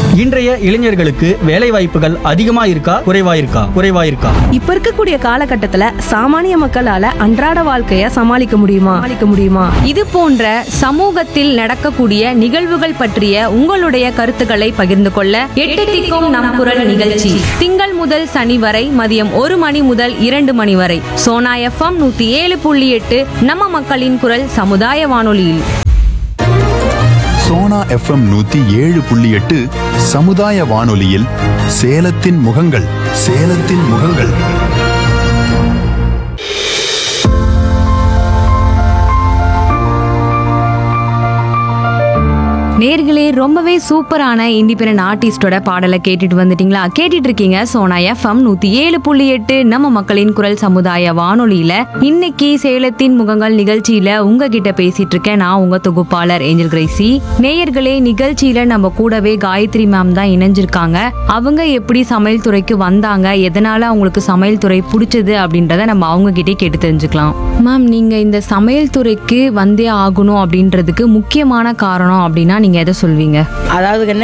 இன்றைய இளைஞர்களுக்கு வேலை வாய்ப்புகள் அதிகமா இருக்கா குறைவா இருக்கா குறைவா இருக்கா இப்ப இருக்கக்கூடிய காலகட்டத்துல சாமானிய மக்களால அன்றாட வாழ்க்கைய சமாளிக்க முடியுமா சமாளிக்க முடியுமா இது போன்ற சமூகத்தில் நடக்கக்கூடிய நிகழ்வுகள் பற்றிய உங்களுடைய கருத்துக்களை பகிர்ந்து கொள்ள எட்டு திக்கும் நம் குரல் நிகழ்ச்சி திங்கள் முதல் சனி வரை மதியம் ஒரு மணி முதல் இரண்டு மணி வரை சோனா எஃப்எம் நூத்தி ஏழு புள்ளி எட்டு நம்ம மக்களின் குரல் சமுதாய வானொலியில் சோனா எஃப்எம் நூத்தி ஏழு புள்ளி எட்டு சமுதாய வானொலியில் சேலத்தின் முகங்கள் சேலத்தின் முகங்கள் நேர்களே ரொம்பவே சூப்பரான இண்டிபெண்டன்ட் ஆர்டிஸ்டோட பாடலை கேட்டுட்டு வந்துட்டீங்களா கேட்டுட்டு இருக்கீங்க சோனா எஃப்எம் நூத்தி ஏழு புள்ளி எட்டு நம்ம மக்களின் குரல் சமுதாய வானொலியில இன்னைக்கு சேலத்தின் முகங்கள் நிகழ்ச்சியில உங்ககிட்ட பேசிட்டு இருக்கேன் நான் உங்க தொகுப்பாளர் ஏஞ்சல் கிரேசி நேயர்களே நிகழ்ச்சியில நம்ம கூடவே காயத்ரி மேம் தான் இணைஞ்சிருக்காங்க அவங்க எப்படி சமையல் துறைக்கு வந்தாங்க எதனால அவங்களுக்கு சமையல் துறை பிடிச்சது அப்படின்றத நம்ம அவங்க கிட்டே கேட்டு தெரிஞ்சுக்கலாம் மேம் நீங்க இந்த சமையல் துறைக்கு வந்தே ஆகணும் அப்படின்றதுக்கு முக்கியமான காரணம் அப்படின்னா நீங்க எதை சொல்வீங்க அதாவது கண்ணு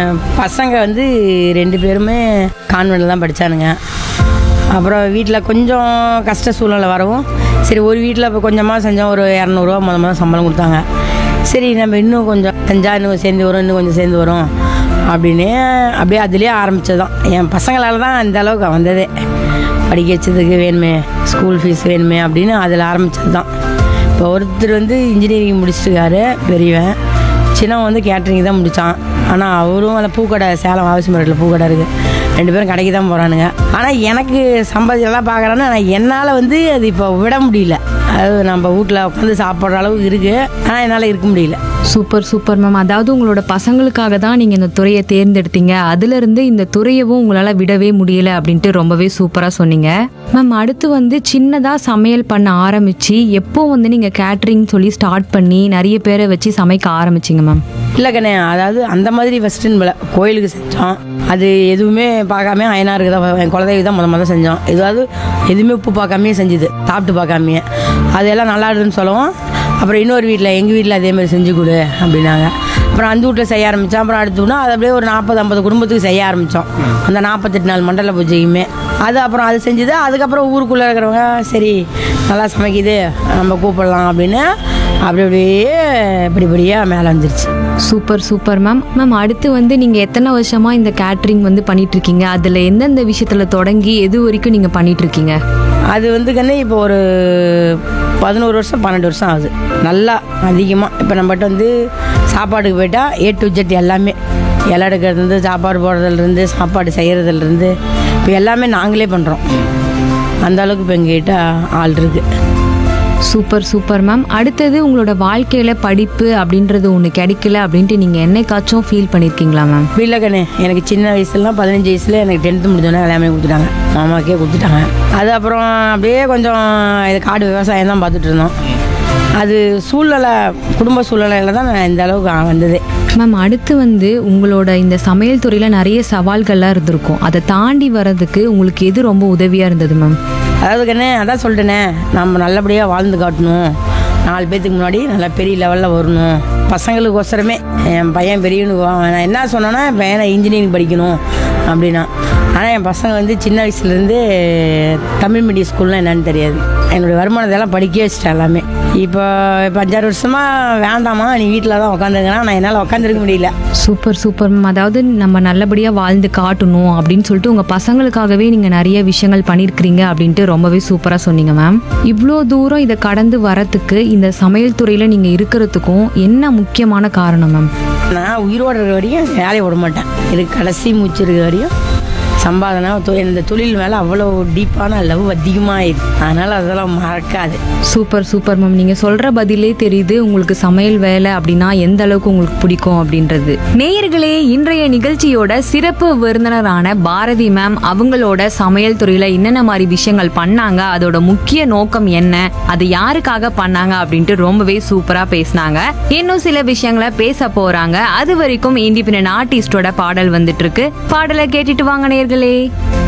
பசங்க வந்து ரெண்டு பேருமே கான்வென்ட்டில் தான் படித்தானுங்க அப்புறம் வீட்டில் கொஞ்சம் கஷ்ட சூழ்நிலை வரவும் சரி ஒரு வீட்டில் இப்போ கொஞ்சமாக செஞ்சோம் ஒரு இரநூறுவா முத முதல்ல சம்பளம் கொடுத்தாங்க சரி நம்ம இன்னும் கொஞ்சம் செஞ்சால் இன்னும் சேர்ந்து வரும் இன்னும் கொஞ்சம் சேர்ந்து வரும் அப்படின்னு அப்படியே அதுலேயே ஆரம்பித்தது தான் என் பசங்களால் தான் இந்த அளவுக்கு வந்ததே படிக்க வச்சதுக்கு வேணுமே ஸ்கூல் ஃபீஸ் வேணுமே அப்படின்னு அதில் ஆரம்பித்தது தான் இப்போ ஒருத்தர் வந்து இன்ஜினியரிங் முடிச்சிருக்காரு பெரியவன் சின்னவன் வந்து கேட்ரிங் தான் முடித்தான் ஆனால் அவரும் அந்த பூக்கடை சேலம் ஆவசிமரத்தில் பூக்கடை இருக்குது ரெண்டு பேரும் கடைக்கு தான் போகிறானுங்க ஆனால் எனக்கு சம்பாதிக்கலாம் பார்க்குறான்னு ஆனால் என்னால் வந்து அது இப்போ விட முடியல அது நம்ம வீட்டில் உட்காந்து சாப்பிட்ற அளவுக்கு இருக்குது ஆனால் என்னால் இருக்க முடியல சூப்பர் சூப்பர் மேம் அதாவது உங்களோட பசங்களுக்காக தான் நீங்க இந்த துறையை தேர்ந்தெடுத்தீங்க அதுல இருந்து இந்த துறையவும் உங்களால விடவே முடியல அப்படின்ட்டு ரொம்பவே சூப்பரா சொன்னீங்க மேம் அடுத்து வந்து சின்னதா சமையல் பண்ண ஆரம்பிச்சு எப்போ வந்து நீங்க கேட்டரிங் சொல்லி ஸ்டார்ட் பண்ணி நிறைய பேரை வச்சு சமைக்க ஆரம்பிச்சீங்க மேம் இல்லை கண்ணே அதாவது அந்த மாதிரி ஃபஸ்ட்டுன்னு போல கோயிலுக்கு செஞ்சோம் அது எதுவுமே பார்க்காம அயனாருக்கு தான் என் குலதெய்வம் தான் முத முத செஞ்சோம் ஏதாவது எதுவுமே உப்பு பார்க்காமையே செஞ்சுது சாப்பிட்டு பார்க்காமையே அதெல்லாம் நல்லா இருக்குதுன்னு சொல்லவும் அப்புறம் இன்னொரு வீட்டில் எங்கள் வீட்டில் அதே மாதிரி செஞ்சு கொடு அப்படின்னாங்க அப்புறம் அந்த வீட்டில் செய்ய ஆரம்பித்தோம் அப்புறம் அடுத்து விடணும் அது அப்படியே ஒரு நாற்பது ஐம்பது குடும்பத்துக்கு செய்ய ஆரம்பித்தோம் அந்த நாற்பத்தெட்டு நாள் மண்டல பூஜைக்குமே அது அப்புறம் அது செஞ்சுது அதுக்கப்புறம் ஊருக்குள்ளே இருக்கிறவங்க சரி நல்லா சமைக்குது நம்ம கூப்பிடலாம் அப்படின்னு அப்படி அப்படியே இப்படிப்படியாக மேலே வந்துருச்சு சூப்பர் சூப்பர் மேம் மேம் அடுத்து வந்து நீங்க எத்தனை வருஷமா இந்த கேட்டரிங் வந்து பண்ணிட்டு இருக்கீங்க அதுல எந்தெந்த விஷயத்துல தொடங்கி எது வரைக்கும் நீங்க பண்ணிட்டு இருக்கீங்க அது வந்து கண்ணு இப்போ ஒரு பதினோரு வருஷம் பன்னெண்டு வருஷம் ஆகுது நல்லா அதிகமாக இப்போ நம்மகிட்ட வந்து சாப்பாட்டுக்கு போயிட்டால் ஏ டு ஜெட் எல்லாமே இலை எடுக்கிறதுலேருந்து சாப்பாடு போடுறதுலேருந்து சாப்பாடு செய்கிறதுலேருந்து இப்போ எல்லாமே நாங்களே பண்ணுறோம் அந்த அளவுக்கு இப்போ எங்ககிட்ட ஆள் இருக்குது சூப்பர் சூப்பர் மேம் அடுத்தது உங்களோட வாழ்க்கையில படிப்பு அப்படின்றது ஒன்று கிடைக்கல அப்படின்ட்டு நீங்க என்னைக்காச்சும் ஃபீல் பண்ணிருக்கீங்களா மேம் இல்லை கண்ணு எனக்கு சின்ன வயசுலாம் பதினஞ்சு வயசுல எனக்கு டென்த்து முடிஞ்சோன்னே எல்லாமே கொடுத்துட்டாங்க மாமாக்கே கொடுத்துட்டாங்க அது அப்புறம் அப்படியே கொஞ்சம் இது காடு விவசாயம் தான் பார்த்துட்டு இருந்தோம் அது சூழ்நிலை குடும்ப சூழ்நிலையில தான் நான் இந்த அளவுக்கு வந்ததே மேம் அடுத்து வந்து உங்களோட இந்த சமையல் துறையில நிறைய சவால்கள்லாம் இருந்திருக்கும் அதை தாண்டி வர்றதுக்கு உங்களுக்கு எது ரொம்ப உதவியா இருந்தது மேம் அதாவது கண்ணே அதான் சொல்லிட்டேனே நம்ம நல்லபடியாக வாழ்ந்து காட்டணும் நாலு பேத்துக்கு முன்னாடி நல்லா பெரிய லெவலில் வரணும் பசங்களுக்கோசரமே என் பையன் பெரியவனுக்கு வா- நான் என்ன சொன்னேன்னா என் பையனை இன்ஜினியரிங் படிக்கணும் அப்படின்னா ஆனால் என் பசங்க வந்து சின்ன வயசுலேருந்து தமிழ் மீடியம் ஸ்கூல்லாம் என்னன்னு தெரியாது என்னுடைய வருமானத்தெல்லாம் படிக்க வச்சிட்டேன் எல்லாமே இப்போ இப்போ அஞ்சாறு வருஷமாக வேண்டாமா நீ வீட்டில் தான் உட்காந்துருங்கன்னா நான் என்னால் உட்காந்துருக்க முடியல சூப்பர் சூப்பர் மேம் அதாவது நம்ம நல்லபடியாக வாழ்ந்து காட்டணும் அப்படின்னு சொல்லிட்டு உங்கள் பசங்களுக்காகவே நீங்கள் நிறைய விஷயங்கள் பண்ணியிருக்கிறீங்க அப்படின்ட்டு ரொம்பவே சூப்பராக சொன்னீங்க மேம் இவ்வளோ தூரம் இதை கடந்து வரத்துக்கு இந்த சமையல் துறையில் நீங்கள் இருக்கிறதுக்கும் என்ன முக்கியமான காரணம் மேம் நான் உயிரோடு இருக்கிற வரையும் வேலையை விட மாட்டேன் எனக்கு கடைசி மூச்சு இருக்கிற வரையும் சம்பாதனை தொ- இந்த தொழில் மேலே அவ்வளோ டீப்பான லவ் அதிகமாகிடுது அதனால் அதெல்லாம் மறக்காது சூப்பர் சூப்பர் மேம் நீங்கள் சொல்கிற பதிலே தெரியுது உங்களுக்கு சமையல் வேலை அப்படின்னா எந்த அளவுக்கு உங்களுக்கு பிடிக்கும் அப்படின்றது நேயர்களே இன்றைய நிகழ்ச்சியோட சிறப்பு விருந்தினரான பாரதி மேம் அவங்களோட சமையல் துறையில் என்னென்ன மாதிரி விஷயங்கள் பண்ணாங்க அதோட முக்கிய நோக்கம் என்ன அது யாருக்காக பண்ணாங்க அப்படின்ட்டு ரொம்பவே சூப்பராக பேசினாங்க இன்னும் சில விஷயங்களை பேச போறாங்க அது வரைக்கும் இண்டிபெண்டன்ட் ஆர்டிஸ்டோட பாடல் வந்துட்டு இருக்கு பாடலை கேட்டுட்டு வாங்க நேயர்களே